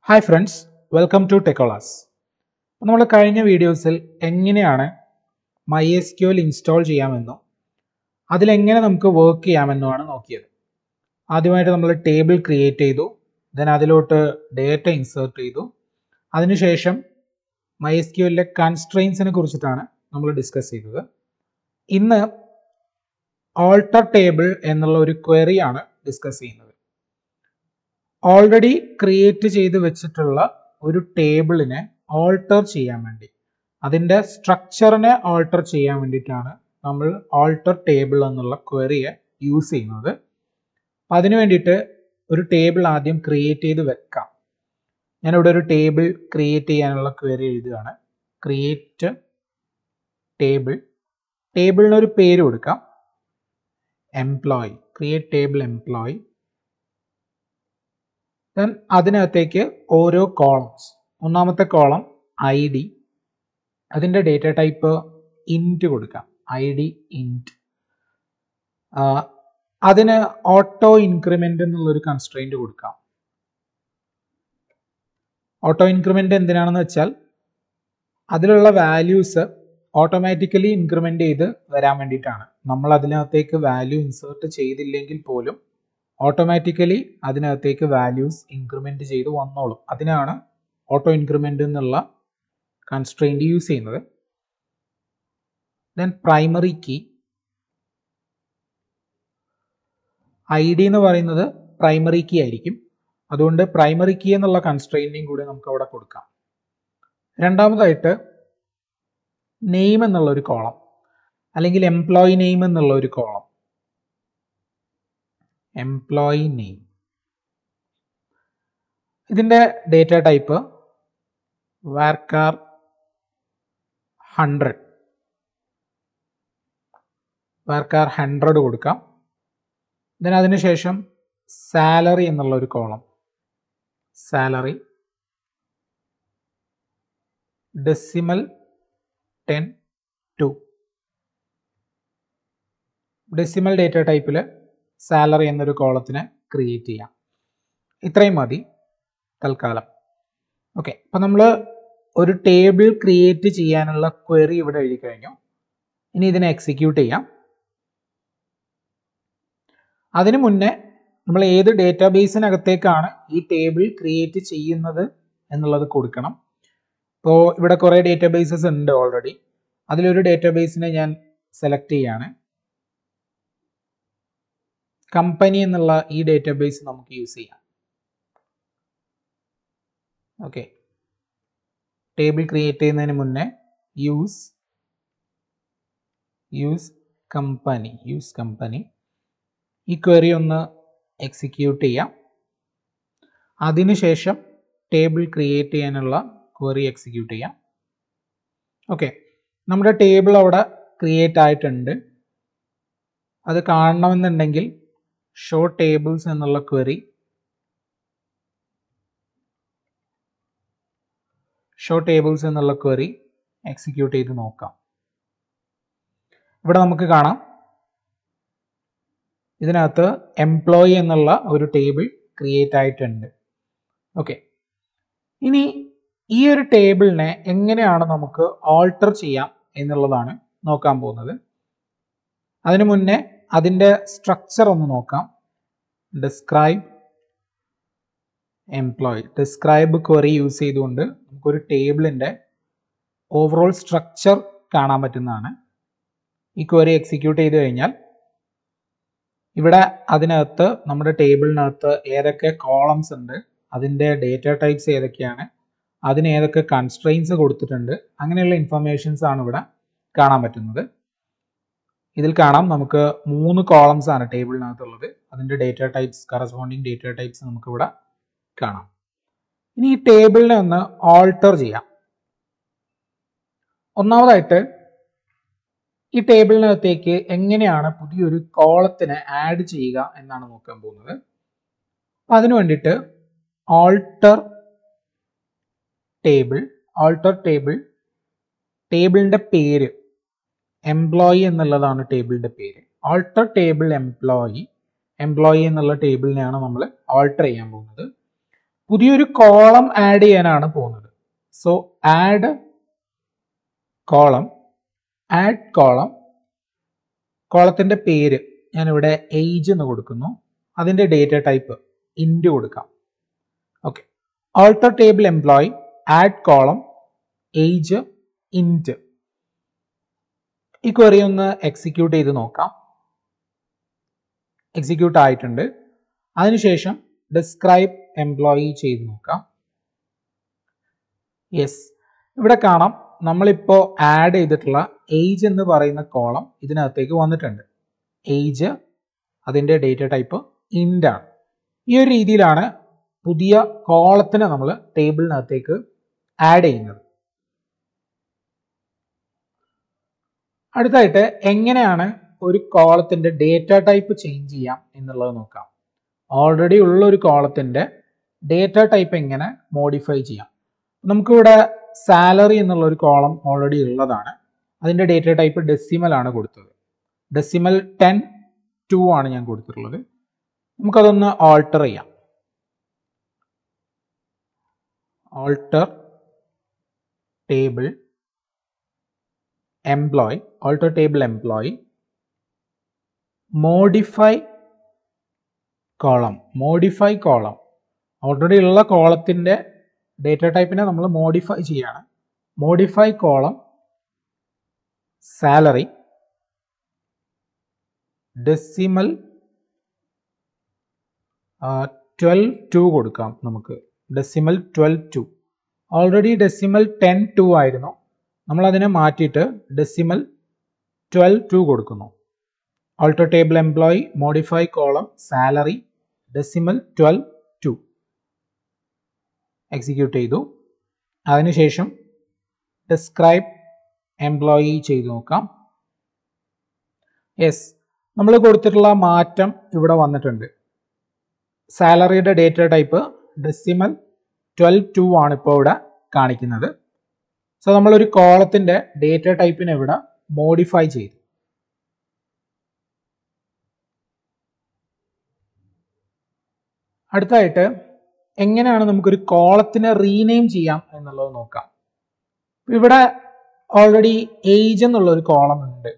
hi friends welcome to ടെക്കോളാസ് നമ്മൾ കഴിഞ്ഞ വീഡിയോസിൽ എങ്ങനെയാണ് my S Q L install ചെയ്യാമെന്നും അതിലെങ്ങനെ നമുക്ക് വർക്ക് ചെയ്യാമെന്നുമാണ് നോക്കിയത് ആദ്യമായിട്ട് നമ്മൾ ടേബിൾ ക്രിയേറ്റ് ചെയ്തു ദെൻ അതിലോട്ട് ഡേറ്റ ഇൻസേർട്ട് ചെയ്തു അതിനുശേഷം മൈ എസ് ക്യു എല്ലിലെ കൺസ്ട്രെയിൻസിനെ കുറിച്ചിട്ടാണ് നമ്മൾ ഡിസ്കസ് ചെയ്തത് ഇന്ന് ഓൾട്ടർ ടേബിൾ എന്നുള്ള ഒരു ക്വറി ആണ് ഡിസ്കസ് ചെയ്യുന്നത് ഓൾറെഡി ക്രിയേറ്റ് ചെയ്ത് വെച്ചിട്ടുള്ള ഒരു ടേബിളിനെ ഓൾട്ടർ ചെയ്യാൻ വേണ്ടി അതിൻ്റെ സ്ട്രക്ചറിനെ ഓൾട്ടർ ചെയ്യാൻ വേണ്ടിയിട്ടാണ് നമ്മൾ ഓൾട്ടർ ടേബിൾ എന്നുള്ള ക്വറിയെ യൂസ് ചെയ്യുന്നത് അപ്പം അതിനു വേണ്ടിയിട്ട് ഒരു ടേബിൾ ആദ്യം ക്രിയേറ്റ് ചെയ്ത് വെക്കാം ഞാനിവിടെ ഒരു ടേബിൾ ക്രിയേറ്റ് ചെയ്യാനുള്ള ക്വറി എഴുതുകയാണ് ക്രിയേറ്റ് ടേബിൾ ടേബിളിന് ഒരു പേര് കൊടുക്കാം employee create table employee then അതിനകത്തേക്ക് ഓരോ കോളംസ് ഒന്നാമത്തെ കോളം ഐ ഡി അതിൻ്റെ ഡേറ്റ ടൈപ്പ് ഇൻറ്റ് കൊടുക്കാം ഐ ഡി ഇൻറ്റ് അതിന് ഓട്ടോ ഇൻക്രിമെൻ്റ് എന്നുള്ളൊരു കൺസ്ട്രെയിൻറ്റ് കൊടുക്കാം ഓട്ടോ ഇൻക്രിമെൻ്റ് എന്തിനാണെന്ന് വെച്ചാൽ അതിലുള്ള വാല്യൂസ് ഓട്ടോമാറ്റിക്കലി ഇൻക്രിമെൻ്റ് ചെയ്ത് വരാൻ വേണ്ടിയിട്ടാണ് നമ്മൾ അതിനകത്തേക്ക് വാല്യൂ ഇൻസേർട്ട് ചെയ്തില്ലെങ്കിൽ പോലും ഓട്ടോമാറ്റിക്കലി അതിനകത്തേക്ക് വാല്യൂസ് ഇൻക്രിമെൻ്റ് ചെയ്ത് വന്നോളും അതിനാണ് ഓട്ടോ ഇൻക്രിമെൻ്റ് എന്നുള്ള കൺസ്ട്രെയിൻറ്റ് യൂസ് ചെയ്യുന്നത് then primary key I D എന്ന് പറയുന്നത് പ്രൈമറി കീ ആയിരിക്കും അതുകൊണ്ട് പ്രൈമറി കീ എന്നുള്ള കൺസ്ട്രെയിൻറ്റിയും കൂടി നമുക്ക് അവിടെ കൊടുക്കാം രണ്ടാമതായിട്ട് നെയിം എന്നുള്ള ഒരു കോളം അല്ലെങ്കിൽ എംപ്ലോയി നെയിം എന്നുള്ള ഒരു കോളം എംപ്ലോയി നെയിം ഇതിൻ്റെ data type varchar hundred varchar hundred കൊടുക്കാം ദെൻ അതിനുശേഷം സാലറി എന്നുള്ള ഒരു column salary decimal ten two decimal data ടൈപ്പിൽ സാലറി എന്നൊരു കോളത്തിനെ ക്രിയേറ്റ് ചെയ്യാം ഇത്രയും മതി തൽക്കാലം ഓക്കെ അപ്പം നമ്മൾ ഒരു ടേബിൾ ക്രിയേറ്റ് ചെയ്യാനുള്ള ക്വറി ഇവിടെ എഴുതി കഴിഞ്ഞു ഇനി ഇതിനെ എക്സിക്യൂട്ട് ചെയ്യാം അതിനു മുന്നേ നമ്മൾ ഏത് ഡേറ്റാബേസിനകത്തേക്കാണ് ഈ ടേബിൾ ക്രിയേറ്റ് ചെയ്യുന്നത് എന്നുള്ളത് കൊടുക്കണം ഇപ്പോൾ ഇവിടെ കുറേ ഡേറ്റാബേസസ് ഉണ്ട് ഓൾറെഡി അതിലൊരു ഡേറ്റാബേസിനെ ഞാൻ സെലക്ട് ചെയ്യാണ് കമ്പനി എന്നുള്ള ഈ ഡേറ്റാബേസ് നമുക്ക് യൂസ് ചെയ്യാം ഓക്കെ ടേബിൾ ക്രിയേറ്റ് ചെയ്യുന്നതിന് മുന്നേ use use company use company ഈ ക്വറി ഒന്ന് എക്സിക്യൂട്ട് ചെയ്യാം അതിനുശേഷം ടേബിൾ ക്രിയേറ്റ് ചെയ്യാനുള്ള ക്വറി എക്സിക്യൂട്ട് ചെയ്യാം ഓക്കെ നമ്മുടെ ടേബിൾ അവിടെ ക്രിയേറ്റ് ആയിട്ടുണ്ട് അത് കാണണമെന്നുണ്ടെങ്കിൽ ഷോ ടേബിൾസ് എന്നുള്ള ക്വറി ഷോ ടേബിൾസ് എന്നുള്ള ക്വറി എക്സിക്യൂട്ട് ചെയ്ത് നോക്കാം ഇവിടെ നമുക്ക് കാണാം ഇതിനകത്ത് എംപ്ലോയി എന്നുള്ള ഒരു ടേബിൾ ക്രിയേറ്റ് ആയിട്ടുണ്ട് ഓക്കെ ഇനി ഈ ഒരു ടേബിളിനെ എങ്ങനെയാണ് നമുക്ക് ഓൾട്ടർ ചെയ്യാം എന്നുള്ളതാണ് നോക്കാൻ പോകുന്നത് അതിനു മുന്നേ അതിൻ്റെ സ്ട്രക്ചർ ഒന്ന് നോക്കാം describe employee describe query use ചെയ്തുകൊണ്ട് നമുക്കൊരു ടേബിളിൻ്റെ ഓവറോൾ സ്ട്രക്ചർ കാണാൻ പറ്റുന്നതാണ് ഈ ക്വറി എക്സിക്യൂട്ട് ചെയ്ത് കഴിഞ്ഞാൽ ഇവിടെ അതിനകത്ത് നമ്മുടെ ടേബിളിനകത്ത് ഏതൊക്കെ കോളംസ് ഉണ്ട് അതിൻ്റെ ഡേറ്റ ടൈപ്സ് ഏതൊക്കെയാണ് അതിന് ഏതൊക്കെ കൺസ്ട്രെയിൻസ് കൊടുത്തിട്ടുണ്ട് അങ്ങനെയുള്ള ഇൻഫർമേഷൻസ് ആണ് ഇവിടെ കാണാൻ പറ്റുന്നത് ഇതിൽ കാണാം നമുക്ക് മൂന്ന് കോളംസ് ആണ് ടേബിളിനകത്തുള്ളത് അതിൻ്റെ data types corresponding data types നമുക്ക് ഇവിടെ കാണാം ഇനി ഈ ടേബിളിനെ ഒന്ന് ഓൾട്ടർ ചെയ്യാം ഒന്നാമതായിട്ട് ഈ ടേബിളിനകത്തേക്ക് എങ്ങനെയാണ് പുതിയൊരു കോളത്തിനെ ആഡ് ചെയ്യുക എന്നാണ് നോക്കാൻ പോകുന്നത് അപ്പം അതിനു വേണ്ടിയിട്ട് ഓൾട്ടർ ടേബിൾ ഓൾട്ടർ ടേബിൾ ടേബിളിൻ്റെ പേര് എംപ്ലോയി എന്നുള്ളതാണ് ടേബിളിൻ്റെ പേര് ഓൾട്ടർ ടേബിൾ എംപ്ലോയി എംപ്ലോയി എന്നുള്ള ടേബിളിനെയാണ് നമ്മൾ ഓൾട്ടർ ചെയ്യാൻ പോകുന്നത് പുതിയൊരു കോളം ആഡ് ചെയ്യാനാണ് പോകുന്നത് so add column add column കോളത്തിന്റെ പേര് ഞാനിവിടെ ഏജ് എന്ന് കൊടുക്കുന്നു അതിന്റെ ഡേറ്റ ടൈപ്പ് ഇൻഡ് കൊടുക്കാം okay alter table employee add column age int ഈ ക്വറി ഒന്ന് എക്സിക്യൂട്ട് ചെയ്ത് നോക്കാം എക്സിക്യൂട്ട് ആയിട്ടുണ്ട് അതിനുശേഷം ഡിസ്ക്രൈബ് എംപ്ലോയി ചെയ്ത് നോക്കാം യെസ് ഇവിടെ കാണാം നമ്മളിപ്പോൾ ആഡ് ചെയ്തിട്ടുള്ള ഏജ് എന്ന് പറയുന്ന കോളം ഇതിനകത്തേക്ക് വന്നിട്ടുണ്ട് ഏജ് അതിൻ്റെ ഡേറ്റ ടൈപ്പ് ഇൻഡ് ആണ് ഈ ഒരു രീതിയിലാണ് പുതിയ കോളത്തിനെ നമ്മൾ ടേബിളിനകത്തേക്ക് ആഡ് ചെയ്യുന്നത് അടുത്തായിട്ട് എങ്ങനെയാണ് ഒരു കോളത്തിന്റെ ഡേറ്റ ടൈപ്പ് ചേഞ്ച് ചെയ്യാം എന്നുള്ളത് നോക്കാം ഓൾറെഡി ഉള്ള ഒരു കോളത്തിന്റെ ഡേറ്റ ടൈപ്പ് എങ്ങനെ മോഡിഫൈ ചെയ്യാം നമുക്കിവിടെ സാലറി എന്നുള്ള ഒരു കോളം ഓൾറെഡി ഉള്ളതാണ് അതിന്റെ ഡേറ്റ ടൈപ്പ് ഡെസിമൽ ആണ് കൊടുത്തത് ഡെസിമൽ ടെൻ ടു ആണ് ഞാൻ കൊടുത്തിട്ടുള്ളത് നമുക്കതൊന്ന് ഓൾട്ടർ ചെയ്യാം alter table employee alter table employee modify column modify column already ഉള്ള കോളത്തിന്റെ ഡേറ്റ ടൈപ്പിനെ നമ്മൾ മോഡിഫൈ ചെയ്യാണ് modify column salary decimal twelve two കൊടുക്കാം നമുക്ക് decimal twelve two already decimal ten two ആയിരുന്നു നമ്മൾ അതിനെ മാറ്റിയിട്ട് ഡെസിമൽ ട്വൽവ് ടു കൊടുക്കുന്നു alter table employee modify column salary decimal twelve two execute ചെയ്തു അതിനുശേഷം ഡിസ്ക്രൈബ് എംപ്ലോയി ചെയ്തു നോക്കാം യെസ് നമ്മൾ കൊടുത്തിട്ടുള്ള മാറ്റം ഇവിടെ വന്നിട്ടുണ്ട് സാലറിയുടെ data type decimal twelve two ആണ് ഇപ്പോൾ ഇവിടെ കാണിക്കുന്നത് സോ നമ്മളൊരു കോളത്തിന്റെ ഡേറ്റ ടൈപ്പിനെ ഇവിടെ മോഡിഫൈ ചെയ്തു അടുത്തായിട്ട് എങ്ങനെയാണ് നമുക്കൊരു കോളത്തിനെ റീനെയിം ചെയ്യാം എന്നുള്ളത് നോക്കാം ഇവിടെ ഓൾറെഡി ഏജ് എന്നുള്ള ഒരു കോളം ഉണ്ട്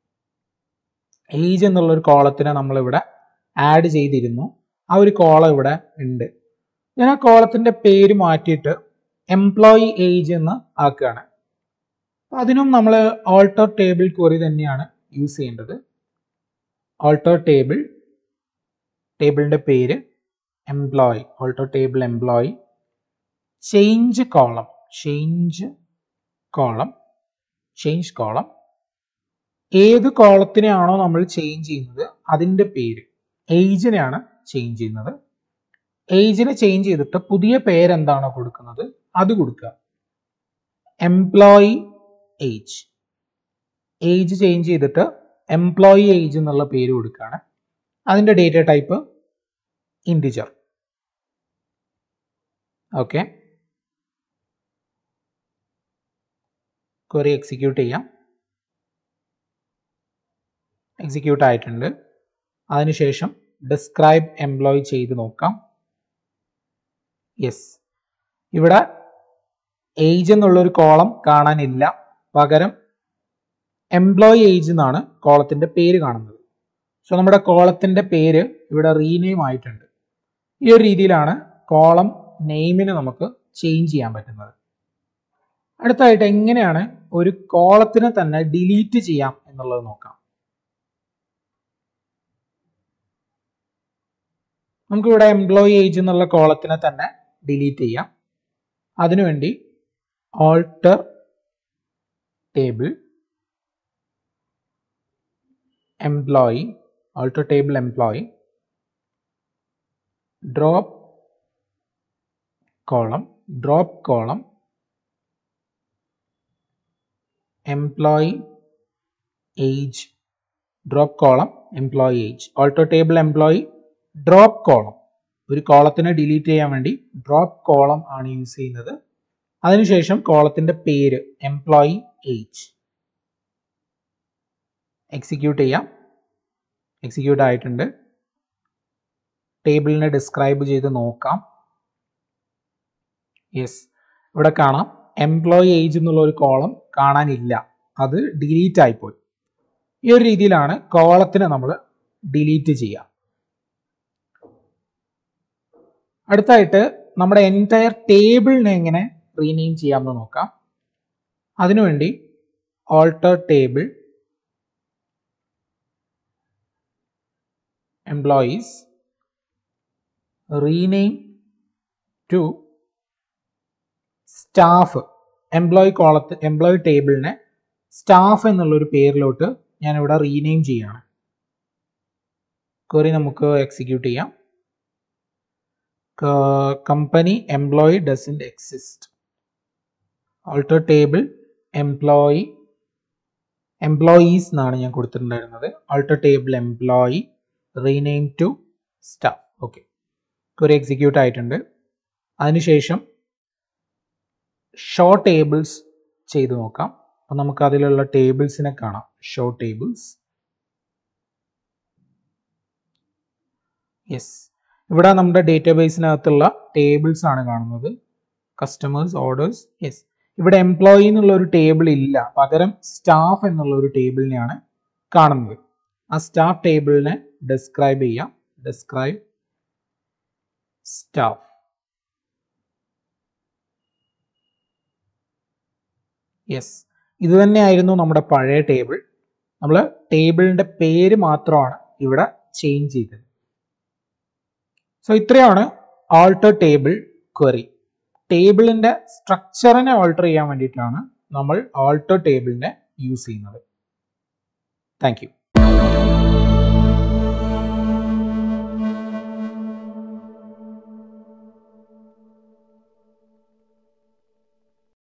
ഏജ് എന്നുള്ള ഒരു കോളത്തിനെ നമ്മൾ ഇവിടെ ആഡ് ചെയ്തിരുന്നു ആ ഒരു കോളം ഇവിടെ ഉണ്ട് ഞാൻ ആ കോളത്തിന്റെ പേര് മാറ്റിയിട്ട് എംപ്ലോയി ഏജ് എന്ന് ആക്കുകയാണ് അതിനും നമ്മൾ ഓൾട്ടർ ടേബിൾ ക്വറി തന്നെയാണ് യൂസ് ചെയ്യേണ്ടത് ഓൾട്ടർ ടേബിൾ ടേബിളിന്റെ പേര് employee alter table employee change column change column change column ഏത് കോളത്തിനെയാണോ നമ്മൾ ചേഞ്ച് ചെയ്യുന്നത് അതിന്റെ പേര് ഏജിനെയാണ് ചേഞ്ച് ചെയ്യുന്നത് ഏജിനെ ചേഞ്ച് ചെയ്തിട്ട് പുതിയ പേരെന്താണോ കൊടുക്കുന്നത് അത് കൊടുക്കുക എംപ്ലോയി ഏജ് ഏജ് ചേഞ്ച് ചെയ്തിട്ട് എംപ്ലോയി ഏജ് എന്നുള്ള പേര് കൊടുക്കുകയാണ് അതിന്റെ data type integer okay query execute ചെയ്യാം എക്സിക്യൂട്ട് ആയിട്ടുണ്ട് അതിനുശേഷം ഡിസ്ക്രൈബ് എംപ്ലോയി ചെയ്ത് നോക്കാം യെസ് ഇവിടെ ഏജ് എന്നുള്ളൊരു കോളം കാണാനില്ല പകരം എംപ്ലോയി ഏജ് എന്നാണ് കോളത്തിന്റെ പേര് കാണുന്നത് സോ നമ്മുടെ കോളത്തിന്റെ പേര് ഇവിടെ റീനെയിം ആയിട്ടുണ്ട് ഈ ഒരു രീതിയിലാണ് കോളം നെയിമിന് നമുക്ക് ചേഞ്ച് ചെയ്യാൻ പറ്റുന്നത് അടുത്തായിട്ട് എങ്ങനെയാണ് ഒരു കോളത്തിനെ തന്നെ ഡിലീറ്റ് ചെയ്യാം എന്നുള്ളത് നോക്കാം നമുക്കിവിടെ എംപ്ലോയി ഏജ് എന്നുള്ള കോളത്തിനെ തന്നെ ഡിലീറ്റ് ചെയ്യാം അതിനുവേണ്ടി alter table employee alter table employee drop column drop column employee age drop column employee age alter table employee drop column ഒരു കോളത്തിനെ ഡിലീറ്റ് ചെയ്യാൻ വേണ്ടി ഡ്രോപ്പ് കോളം ആണ് യൂസ് ചെയ്യുന്നത് അതിനുശേഷം കോളത്തിന്റെ പേര് എംപ്ലോയി ഏജ് എക്സിക്യൂട്ട് ചെയ്യാം എക്സിക്യൂട്ട് ആയിട്ടുണ്ട് ടേബിളിനെ ഡിസ്ക്രൈബ് ചെയ്ത് നോക്കാം യെസ് ഇവിടെ കാണാം എംപ്ലോയി ഏജ് എന്നുള്ള ഒരു കോളം കാണാനില്ല അത് ഡിലീറ്റ് ആയിപ്പോയി ഈ ഒരു രീതിയിലാണ് കോളത്തിനെ നമ്മൾ ഡിലീറ്റ് ചെയ്യുക അടുത്തായിട്ട് നമ്മുടെ എൻറ്റയർ ടേബിളിനെ എങ്ങനെ റീനെയിം ചെയ്യാമെന്ന് നോക്കാം അതിനുവേണ്ടി alter table employees rename to staff employee കോളത്ത് എംപ്ലോയി ടേബിളിനെ സ്റ്റാഫ് എന്നുള്ളൊരു പേരിലോട്ട് ഞാൻ ഇവിടെ റീനെയിം ചെയ്യാണ് ക്വറി നമുക്ക് എക്സിക്യൂട്ട് ചെയ്യാം company employee doesn't exist alter table employee employees എന്നാണ് ഞാൻ കൊടുത്തിട്ടുണ്ടായിരുന്നത് alter table employee rename to staff okay query execute ആയിട്ടുണ്ട് അതിനുശേഷം ഷോ ടേബിൾസ് ചെയ്ത് നോക്കാം അപ്പം നമുക്ക് അതിലുള്ള ടേബിൾസിനെ കാണാം ഷോ ടേബിൾസ് യെസ് ഇവിടെ നമ്മുടെ ഡേറ്റാബേസിനകത്തുള്ള ടേബിൾസ് ആണ് കാണുന്നത് കസ്റ്റമേഴ്സ് ഓർഡേഴ്സ് യെസ് ഇവിടെ എംപ്ലോയി എന്നുള്ള ഒരു ടേബിൾ ഇല്ല പകരം സ്റ്റാഫ് എന്നുള്ള ഒരു ടേബിളിനെയാണ് കാണുന്നത് ആ സ്റ്റാഫ് ടേബിളിനെ ഡിസ്ക്രൈബ് ചെയ്യാം ഡിസ്ക്രൈബ് സ്റ്റാഫ് യെസ് ഇത് തന്നെയായിരുന്നു നമ്മുടെ പഴയ ടേബിൾ നമ്മൾ ടേബിളിന്റെ പേര് മാത്രമാണ് ഇവിടെ ചേഞ്ച് ചെയ്തത് സോ ഇത്രയാണ് ആൾട്ടർ ടേബിൾ ക്വറി ടേബിളിന്റെ സ്ട്രക്ചറിനെ ഓൾട്ടർ ചെയ്യാൻ വേണ്ടിയിട്ടാണ് നമ്മൾ ആൾട്ടർ ടേബിളിനെ യൂസ് ചെയ്യുന്നത് താങ്ക് യു